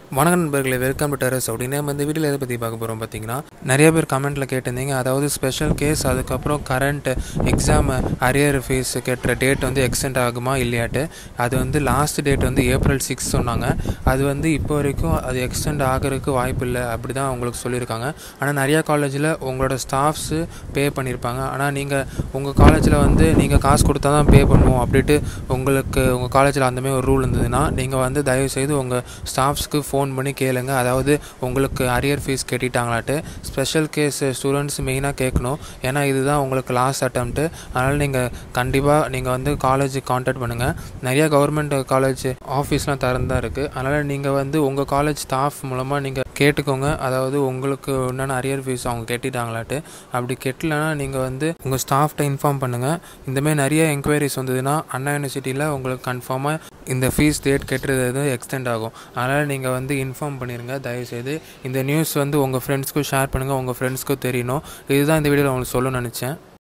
வணக்கம் நண்பர்களே welcome to terrace அப்படின்னு நம்ம இந்த வீடியோவில் எதை பற்றி பார்க்க போகிறோம் பார்த்தீங்கன்னா நிறைய பேர் கமெண்ட்டில் கேட்டிருந்தீங்க அதாவது ஸ்பெஷல் கேஸ் அதுக்கப்புறம் கரண்ட் எக்ஸாம் அரியர் ஃபீஸ் கட்டுற டேட் வந்து எக்ஸ்டெண்ட் ஆகுமா இல்லையாட்டு அது வந்து லாஸ்ட் டேட் வந்து ஏப்ரல் சிக்ஸ் சொன்னாங்க அது வந்து இப்போ வரைக்கும் அது எக்ஸ்டெண்ட் ஆகிறதுக்கு வாய்ப்பு இல்லை அப்படி தான் உங்களுக்கு சொல்லியிருக்காங்க ஆனால் நிறையா காலேஜில் உங்களோட ஸ்டாஃப்ஸு பே பண்ணியிருப்பாங்க ஆனால் நீங்கள் உங்கள் காலேஜில் வந்து நீங்கள் காசு கொடுத்தா தான் பே பண்ணுவோம் அப்படின்ட்டு உங்களுக்கு உங்கள் காலேஜில் அந்தமாதிரி ஒரு ரூல் இருந்ததுன்னா நீங்கள் வந்து தயவுசெய்து உங்கள் ஸ்டாஃப்ஸ்க்கு ஃபோன் பண்ணி கேளுங்க அதாவது உங்களுக்கு அரியர் ஃபீஸ் கட்டிட்டாங்களாட்டு ஸ்பெஷல் கேஸ் ஸ்டூடெண்ட்ஸ் மெயினாக கேட்கணும் ஏன்னா இதுதான் உங்களுக்கு லாஸ்ட் அட்டம்ப்ட்டு அதனால் நீங்கள் கண்டிப்பாக நீங்கள் வந்து காலேஜுக்கு காண்டாக்ட் பண்ணுங்கள் நிறைய கவர்மெண்ட் காலேஜ் ஆஃபீஸ்லாம் திறந்தா இருக்குது அதனால் நீங்கள் வந்து உங்கள் காலேஜ் ஸ்டாஃப் மூலமாக நீங்கள் கேட்டுக்கோங்க அதாவது உங்களுக்கு என்னென்ன அரியர் ஃபீஸ் அவங்க கட்டிட்டாங்களாட்டு அப்படி கெட்டலைன்னா நீங்கள் வந்து உங்கள் ஸ்டாஃப்ட்ட இன்ஃபார்ம் பண்ணுங்கள் இந்தமாதிரி நிறைய என்கொயரிஸ் வந்ததுன்னா அண்ணா யூனிவர்சிட்டியில் உங்களுக்கு கன்ஃபார்மாக இந்த ஃபீஸ் டேட் கட்டுறது வந்து எக்ஸ்டெண்ட் ஆகும் அதனால் நீங்கள் வந்து இன்ஃபார்ம் பண்ணிடுங்க தயவுசெய்து இந்த நியூஸ் வந்து உங்கள் ஃப்ரெண்ட்ஸ்க்கும் ஷேர் பண்ணுங்கள் உங்கள் ஃப்ரெண்ட்ஸ்க்கும் தெரியணும் இதுதான் இந்த வீடியோவில் உங்களுக்கு சொல்ல நினச்சேன்